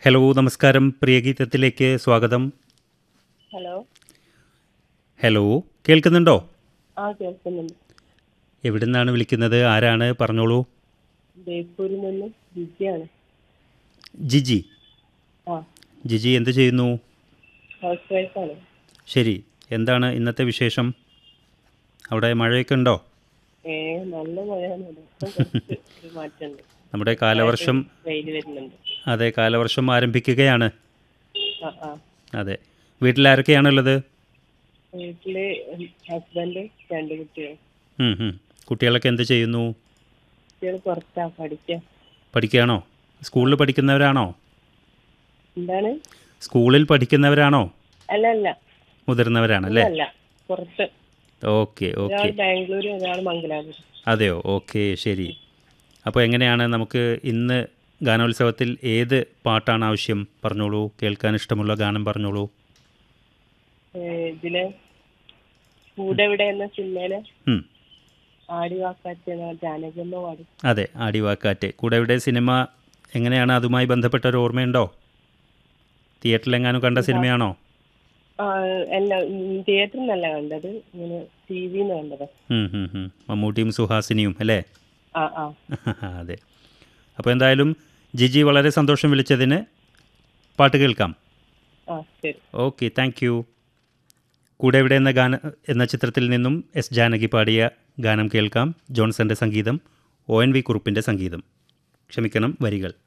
Hello നമസ്കാരം പ്രിയഗീതത്തിലേക്ക് സ്വാഗതം hello hello കേൾക്കുന്നുണ്ടോ ആ കേൾക്കുന്നുണ്ട് എവിടെ നിന്നാണ് വിളിക്കുന്നത് ആരാണ് പറഞ്ഞോളൂ ബേപ്പൂരിൽ നിന്ന് ജിജിയാണ് ജിജി ആ ജിജി എന്ത് ചെയ്യുന്നു ഹൗസ് വൈഫാണ് ശരി എന്താണ് ഇന്നത്തെ വിശേഷം അവിടെ മഴയൊക്കെ ഉണ്ടോ ഏ നല്ല മഴയാണ് ഇവിടെ. ഇപ്പം കുറച്ച് ഒരു മാറ്റമുണ്ട് നമ്മുടെ കാലവർഷം വെയിൽ വരുന്നുണ്ട് അതെ കാലവർഷം ആരംഭിക്കുകയാണ് ആ ആ അതെ വീട്ടിലാരൊക്കെയാണുള്ളത് വീട്ടില് ഹസ്ബൻഡ് രണ്ട് കുട്ടികൾ ഉം, ഉം. കുട്ടികളൊക്കെ എന്ത് ചെയ്യുന്നു കുട്ടികൾ പുറത്താ പഠിക്കാം പഠിക്കുകയാണോ സ്കൂളിൽ പഠിക്കുന്നവരാണോ എന്താണ് സ്കൂളിൽ പഠിക്കുന്നവരാണോ അല്ല അല്ല മുതിർന്നവരാണല്ലേ അല്ല പുറത്ത് ഓക്കെ ഓക്കെ ഒരാൾ ബാംഗ്ലൂർ ഒരാൾ മംഗലാപുരം അതെയോ ഓക്കെ ശരി അപ്പോൾ എങ്ങനെയാണ് നമുക്ക് ഇന്ന് ഗാനോത്സവത്തിൽ ഏത് പാട്ടാണ് ആവശ്യം പറഞ്ഞോളൂ കേൾക്കാൻ ഇഷ്ടമുള്ള ഗാനം പറഞ്ഞോളൂ ഏ, ഇതില് കൂടെ ഇവിടെ എന്ന സിനിമയില് ഉം, ആടി വാക്കാച്ച ജാനകമ്മ പാടി അതെ ആടിവാക്കാറ്റ് കൂടെ ഇവിടെ സിനിമ എങ്ങനെയാണ് അതുമായി ബന്ധപ്പെട്ട ഒരു ഓർമ്മയുണ്ടോ തിയേറ്ററിലെങ്ങാനും കണ്ട സിനിമയാണോ ആ, അല്ല തിയേറ്ററിൽ നിന്നല്ല കണ്ടത് ഇങ്ങനെ ടി വിന്ന് കണ്ടത് ഉം, ഉം, ഉം. മമ്മൂട്ടിയും സുഹാസിനിയും അല്ലേ ആ ആ അതെ അപ്പോൾ എന്തായാലും ജിജി വളരെ സന്തോഷം വിളിച്ചതിന് പാട്ട് കേൾക്കാം ആ ശരി ഓക്കെ താങ്ക് യു കൂടെ ഇവിടെ എന്ന ഗാന എന്ന ചിത്രത്തിൽ നിന്നും എസ് ജാനകി പാടിയ ഗാനം കേൾക്കാം ജോൺസന്റെ സംഗീതം ഒ എൻ വി കുറുപ്പിൻ്റെ സംഗീതം ക്ഷമിക്കണം വരികൾ